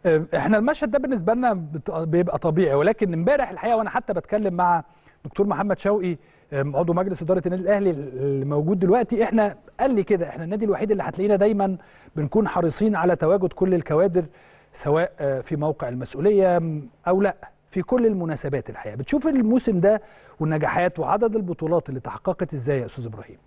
احنا المشهد ده بالنسبه لنا بت- بيبقى طبيعي ولكن امبارح الحقيقه وانا حتى بتكلم مع دكتور محمد شوقي أم، عضو مجلس اداره النادي الاهلي اللي موجود دلوقتي احنا قال لي كده احنا النادي الوحيد اللي هتلاقينا دايما بنكون حريصين على تواجد كل الكوادر سواء آه، في موقع المسؤوليه أم، او لا في كل المناسبات الحقيقه بتشوف الموسم ده والنجاحات وعدد البطولات اللي تحققت ازاي يا استاذ ابراهيم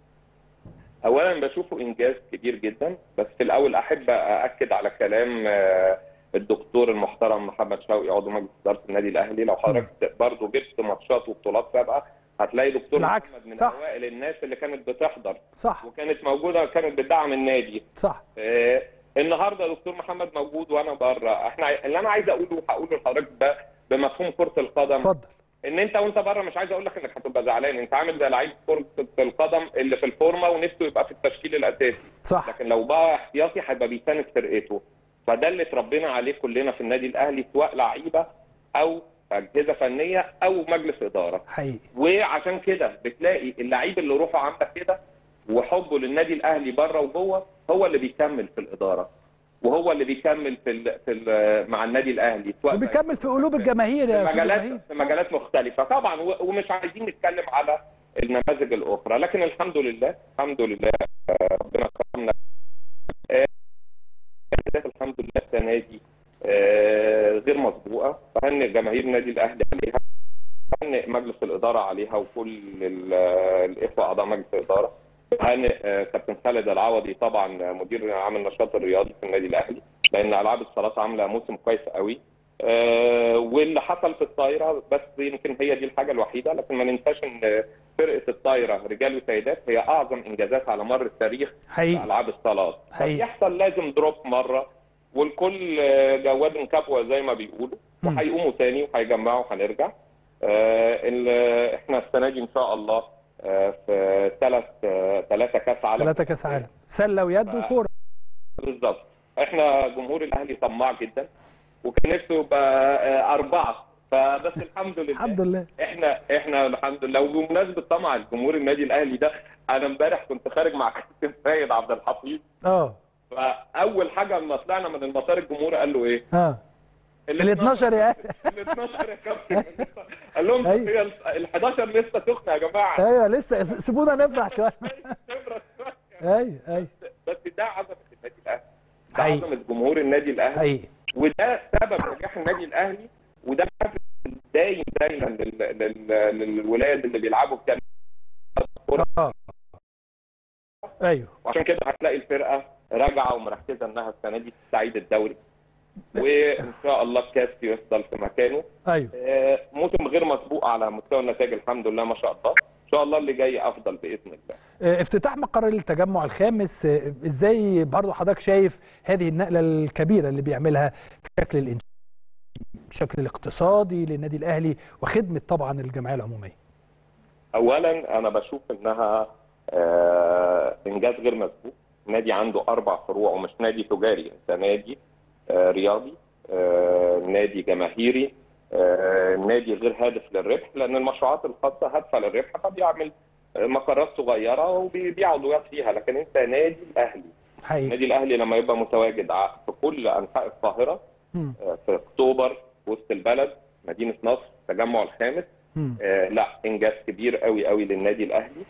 اولا بشوفه انجاز كبير جدا بس في الاول احب ااكد على كلام آه، الدكتور المحترم محمد شوقي عضو مجلس اداره النادي الاهلي لو حضرتك برضه جبت ماتشات وبطولات سابقه هتلاقي دكتور بالعكس، محمد من صح. اوائل الناس اللي كانت بتحضر صح وكانت موجوده كانت بتدعم النادي صح آه، النهارده دكتور محمد موجود وانا بره احنا اللي انا عايز اقوله هقوله لحضرتك ده بمفهوم كره القدم اتفضل ان انت وانت بره مش عايز اقول لك انك هتبقى زعلان انت عامل زي لعيب كره القدم اللي في الفورمه ونفسه يبقى في التشكيل الاساسي صح لكن لو بقى احتياطي هيبقى بيساند فرقته فده اللي اتربينا عليه كلنا في النادي الاهلي سواء لعيبه او اجهزه فنيه او مجلس اداره حقيقي وعشان كده بتلاقي اللعيب اللي روحه عندك كده وحبه للنادي الاهلي بره وجوه هو اللي بيكمل في الاداره وهو اللي بيكمل في ال في ال مع النادي الاهلي سواء بقى وبيكمل في قلوب الجماهير في يا استاذ مجالات ابراهيم في مجالات مختلفه طبعا و- ومش عايزين نتكلم على النماذج الاخرى لكن الحمد لله الحمد لله آه، ربنا كرمنا آه، الحمد لله السنه دي آه، غير مسبوقه بهنئ جماهير النادي الاهلي عليها بهنئ مجلس الاداره عليها وكل ال- الاخوه اعضاء مجلس الاداره بهنئ آه، كابتن خالد العوضي طبعا مدير عام النشاط الرياضي في النادي الاهلي لان العاب الصالات عامله موسم كويس قوي آه، واللي حصل في الطايره بس يمكن هي دي الحاجه الوحيده لكن ما ننساش ان فرقه الطايره رجال وسيدات هي اعظم انجازات على مر التاريخ في حقيقي العاب الصالات حقيقي. فبيحصل لازم دروب مره والكل آه، جواد كبوه زي ما بيقولوا مم. وهيقوموا تاني وهيجمعوا وهنرجع آه، ال- احنا السنه دي ان شاء الله آه، في ثلاث ثلاثه كاس عالم ثلاثة كاس عالم سله ويد ف- وكوره بالظبط احنا جمهور الاهلي طماع جدا وكان نفسه يبقى آه، اربعه فبس الحمد لله الحمد لله احنا احنا الحمد لله وبمناسبه طمع الجمهور النادي الاهلي ده انا امبارح كنت خارج مع كابتن سيد عبد الحفيظ اه فاول حاجه لما طلعنا من المطار الجمهور قال له ايه؟ اه ال 12 يا ال 12 يا كابتن قال لهم أيوة. هي ال 11 لسه سخنه يا جماعه ايوه لسه س- سيبونا نفرح شويه خبرة شوية. ايوه ايوه بس ده عظمه النادي الاهلي ده حقيقي. عظمه جمهور النادي الاهلي حقيقي وده سبب نجاح النادي الاهلي وده حافز دايم دايما لل- لل- للولاد اللي بيلعبوا في اه ايوه وعشان كده هتلاقي الفرقه راجعه ومركزه انها السنه دي تستعيد الدوري وان شاء الله الكاس يفضل في مكانه ايوه آه، موسم غير مسبوق على مستوى النتائج الحمد لله ما شاء الله ان شاء الله اللي جاي افضل باذن الله آه، افتتاح مقر التجمع الخامس آه، ازاي برضو حضرتك شايف هذه النقله الكبيره اللي بيعملها في شكل الانشاء الشكل الاقتصادي للنادي الاهلي وخدمه طبعا الجمعيه العموميه اولا انا بشوف انها آه، انجاز غير مسبوق نادي عنده اربع فروع ومش نادي تجاري انت نادي آه، رياضي آه، نادي جماهيري آه، نادي غير هادف للربح لان المشروعات الخاصه هادفه للربح فبيعمل آه، مقرات صغيره وبيبيع عضويات فيها لكن انت نادي الاهلي حقيقي النادي الاهلي لما يبقى متواجد ع- في كل انحاء القاهره مم. آه، في اكتوبر وسط البلد مدينه نصر التجمع الخامس مم. آه، لا انجاز كبير قوي قوي للنادي الاهلي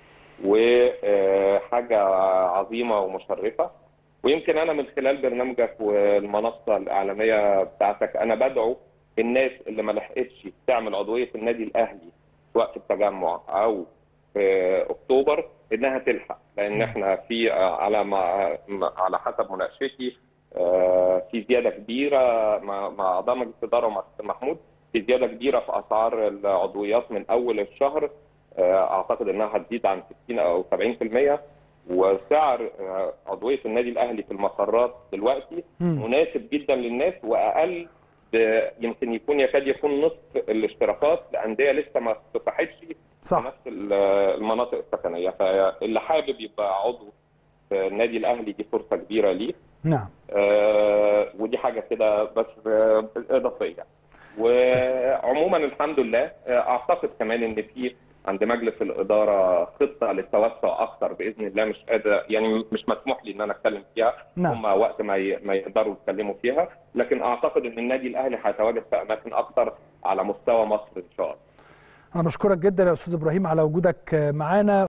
وحاجه عظيمه ومشرفه ويمكن انا من خلال برنامجك والمنصه الاعلاميه بتاعتك انا بدعو الناس اللي ما لحقتش تعمل عضويه النادي الاهلي سواء في التجمع او في اكتوبر انها تلحق لان احنا في آه، على ما ما- على حسب مناقشتي آه، في زياده كبيره مع مع اعضاء مجلس الاداره ومع كابتن محمود في زياده كبيره في اسعار العضويات من اول الشهر آه، اعتقد انها هتزيد عن 60 او 70% وسعر آه، عضويه النادي الاهلي في المقرات دلوقتي مم. مناسب جدا للناس واقل ب- يمكن يكون يكاد يكون نصف الاشتراكات لانديه لسه ما افتتحتش في صح نفس ال- المناطق السكنيه فاللي حابب يبقى عضو في النادي الاهلي دي فرصه كبيره ليه نعم آه، ودي حاجه كده بس آه، اضافيه وعموما الحمد لله آه، اعتقد كمان ان في عند مجلس الاداره خطه للتوسع اكثر باذن الله مش قادر يعني مش مسموح لي ان انا اتكلم فيها نعم. هم وقت ما ي- ما يقدروا يتكلموا فيها لكن اعتقد ان النادي الاهلي هيتواجد في اماكن اكثر على مستوى مصر ان شاء الله انا بشكرك جدا يا استاذ ابراهيم على وجودك معانا